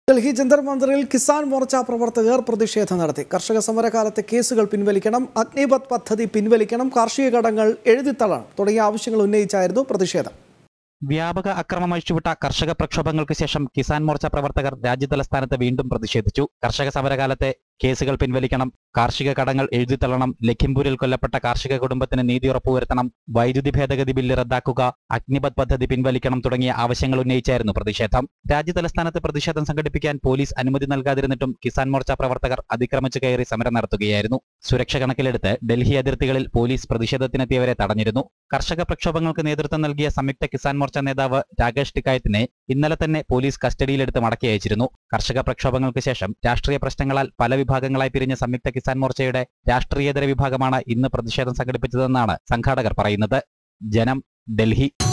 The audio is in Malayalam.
ഡൽഹി ജന്തർ മന്ദിറിൽ കിസാൻ മോർച്ച പ്രവർത്തകർ പ്രതിഷേധം നടത്തി കർഷക സമരകാലത്തെ കേസുകൾ പിൻവലിക്കണം അഗ്നിപത് പദ്ധതി പിൻവലിക്കണം കാർഷിക കടങ്ങൾ എഴുതിത്തള്ളണം തുടങ്ങിയ ആവശ്യങ്ങൾ ഉന്നയിച്ചായിരുന്നു പ്രതിഷേധം വ്യാപക അക്രമം അഴിച്ചുവിട്ട കർഷക പ്രക്ഷോഭങ്ങൾക്ക് ശേഷം കിസാൻ മോർച്ച പ്രവർത്തകർ രാജ്യതലസ്ഥാനത്ത് വീണ്ടും പ്രതിഷേധിച്ചു കർഷക സമരകാലത്തെ കേസുകൾ പിൻവലിക്കണം കാർഷിക കടങ്ങൾ എഴുതിത്തള്ളണം ലഖിംപൂരിൽ കൊല്ലപ്പെട്ട കാർഷിക കുടുംബത്തിന് നീതി ഉറപ്പുവരുത്തണം വൈദ്യുതി ഭേദഗതി ബില്ല് റദ്ദാക്കുക അഗ്നിപത് പദ്ധതി പിൻവലിക്കണം തുടങ്ങിയ ആവശ്യങ്ങൾ ഉന്നയിച്ചായിരുന്നു പ്രതിഷേധം രാജ്യതലസ്ഥാനത്ത് പ്രതിഷേധം സംഘടിപ്പിക്കാൻ പോലീസ് അനുമതി നൽകാതിരുന്നിട്ടും കിസാൻ മോർച്ച പ്രവർത്തകർ അതിക്രമിച്ചു കയറി സമരം നടത്തുകയായിരുന്നു സുരക്ഷ കണക്കിലെടുത്ത് ഡൽഹി അതിർത്തികളിൽ പോലീസ് പ്രതിഷേധത്തിനെത്തിയവരെ തടഞ്ഞിരുന്നു കർഷക പ്രക്ഷോഭങ്ങൾക്ക് നേതൃത്വം നൽകിയ സംയുക്ത കിസാൻ മോർച്ച നേതാവ് രാകേഷ് ടിക്കായത്തിനെ ഇന്നലെ തന്നെ പോലീസ് കസ്റ്റഡിയിലെടുത്ത് മടക്കി അയച്ചിരുന്നു കർഷക പ്രക്ഷോഭങ്ങൾക്ക് ശേഷം രാഷ്ട്രീയ പ്രശ്നങ്ങളാൽ പല വിഭാഗങ്ങളായി പിരിഞ്ഞ സംയുക്ത കിസാൻ മോർച്ചയുടെ രാഷ്ട്രീയേതര വിഭാഗമാണ് ഇന്ന് പ്രതിഷേധം സംഘടിപ്പിച്ചതെന്നാണ് സംഘാടകർ പറയുന്നത് ജനം ഡൽഹി